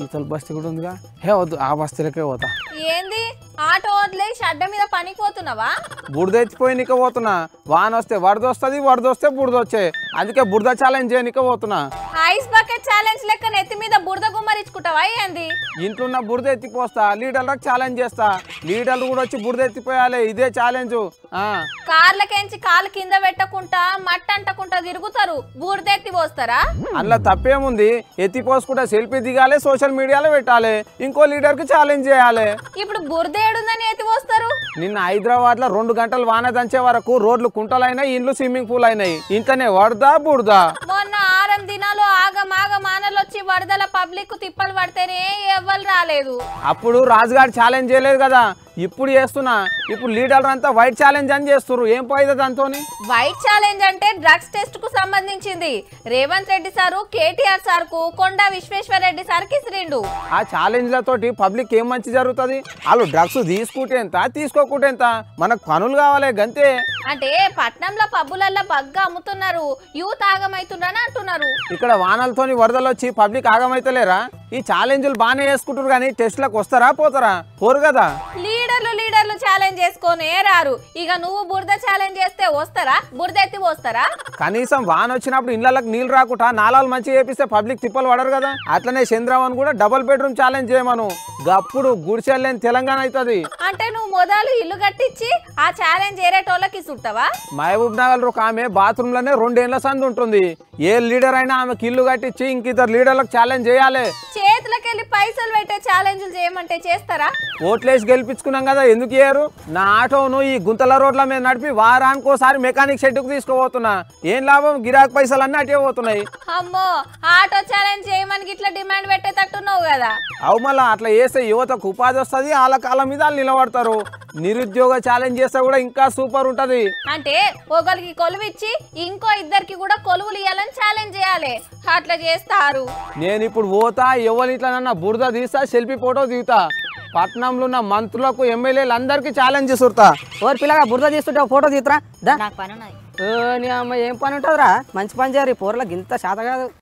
యువతల బస్తీ కూడా ఉందిగా హే వద్దు ఆ బస్తీలకే పోతా ఏంది ఆటో వదిలేసి అడ్డ మీద పనికి పోతున్నావా బురద ఎత్తిపోయి నీక పోతున్నా వాన వస్తే వరద వస్తుంది వరద వస్తే బురద వచ్చే అందుకే బురద ఛాలెంజ్ చేయనిక పోతున్నా ఐస్ బకెట్ ఛాలెంజ్ లెక్క నెత్తి మీద బురద గుమ్మరించుకుంటావా ఏంది ఇంట్లో ఉన్న బురద ఎత్తిపోస్తా లీడర్లకు ఛాలెంజ్ చేస్తా లీడర్లు కూడా వచ్చి బురద ఎత్తిపోయాలి ఇదే ఛాలెంజ్ కార్లకెంచి కాలు కింద పెట్టకుండా మట్టి అంటకుండా తిరుగుతారు బూడిద ఎత్తి పోస్తారా అందులో తప్పేముంది ఎత్తిపోసుకుంటే సెల్ఫీ దిగాలి సోషల్ మీడియాలో పెట్టాలి ఇంకో లీడర్కి ఛాలెంజ్ చేయాలి ఇప్పుడు బురద ఏడుందని ఎత్తి పోస్తారు నిన్న హైదరాబాద్ లో రెండు గంటలు వాన దంచే వరకు రోడ్లు కుంటలైనాయి ఇండ్లు స్విమ్మింగ్ పూల్ అయినాయి ఇంట్లోనే వరదా బురదా మొన్న ఆరం దినాలు ఆగం ఆగం ఆనలు వచ్చి వరదల పబ్లిక్ తిప్పలు పడితేనే ఎవ్వరు రాలేదు అప్పుడు రాజుగారు ఛాలెంజ్ చేయలేదు కదా ఇప్పుడు చేస్తున్నా ఇప్పుడు లీడర్ అంతా వైట్ ఛాలెంజ్ అని చేస్తున్నారు ఏం పోయేది దాంతోని వైట్ ఛాలెంజ్ అంటే డ్రగ్స్ టెస్ట్ కు సంబంధించింది Revanth Reddy sir KTR sir కు కొండా విశ్వేశ్వర రెడ్డి సార్ కి శ్రీండు ఆ ఛాలెంజ్లతోటి పబ్లిక్ ఏం మంచి జరుగుతుంది వాళ్ళు డ్రగ్స్ తీసుకుంటే ఎంత తీసుకోకుంటే ఎంత మనకు పనులు కావాలి గంతే అంటే పట్నంలో పబ్బులల్లో బగ్గా అమ్ముతున్నారు యూత్ ఆగమైతుండ్రని అంటున్నారు ఇక్కడ వానలతోని వరదలు వచ్చి పబ్లిక్ ఆగమైతలేరా ఈ ఛాలెంజ్లు బాగానే వేసుకుంటారు కానీ టెస్ట్లకు వస్తారా పోతారా పోరు కదా లీడర్లు లీడర్లు ఛాలెంజ్ చేసుకొనే రారు ఇక నువ్వు బురద ఛాలెంజ్ చేస్తే వస్తారా బురద ఎత్తి పోస్తారా కనీసం వాన వచ్చినప్పుడు ఇళ్ళకి నీళ్ళు రాకుండా నాలాలు మంచిగా చేపిస్తే పబ్లిక్ తిప్పలు పడరు కదా అట్లనే చంద్రవన్ కూడా డబుల్ బెడ్రూమ్ ఛాలెంజ్ చేయమను గప్పుడు గుడిసెళ్ళని తెలంగాణ అవుతుంది అంటే నువ్వు మొదలు ఇల్లు కట్టించి ఆ ఛాలెంజ్ ఏరేటోళ్ళకి సుట్టవా మహబూబ్ నగర్ ఒక ఆమె బాత్రూమ్ లోనే రెండేళ్ల సంది ఉంటుంది ఏ లీడర్ అయినా ఆమెకి ఇల్లు కట్టించి ఇంక ఇద్దరు లీడర్లకు ఛాలెంజ్ చేయాలి చేతులకెళ్ళి పైసలు పెట్టే ఛాలెంజ్లు చేయమంటే చేస్తారా ఓట్లేసి గెలిపించుకున్నాం కదా ఎందుకు చేయరు నా ఆటోను ఈ గుంతల రోడ్ల మీద నడిపి వారానికోసారి మెకానిక్ షెడ్కి తీసుకోబోతున్నా ఏం లాభం గిరాక్ పైసలు అన్నీ అటే పోతున్నాయి అమ్మో ఆటో ఛాలెంజ్ చేయమని ఇట్లా డిమాండ్ పెట్టేటట్టున్నావు కదా అవు మళ్ళా అట్లా చేస్తే యువతకు ఉపాధి వస్తుంది వాళ్ళ కాళ్ళ మీద వాళ్ళు నిలబడతారు నిరుద్యోగ ఛాలెంజ్ చేస్తే కూడా ఇంకా సూపర్ ఉంటది అంటే ఒకరికి కొలువు ఇచ్చి ఇంకో ఇద్దరికి కూడా కొలువులు ఇవ్వాలని ఛాలెంజ్ చేయాలి అట్లా చేస్తారు నేను ఇప్పుడు పోతా ఎవరి ఇట్లా బురద తీస్తా సెల్ఫీ ఫోటో దిగుతా పట్నంలో ఉన్న మంత్రులకు ఎమ్మెల్యేలు అందరికీ ఛాలెంజ్ చేస్తుర్తా ఓరు పిల్లగా బురద తీస్తుంటే ఒక ఫోటో తీతురా దా నాకు పని ఉన్నది ఓ, నీ అమ్మ ఏం పని ఉంటుందిరా మంచి పని చేయరు ఈ పూర్లకు ఇంత శాత కాదు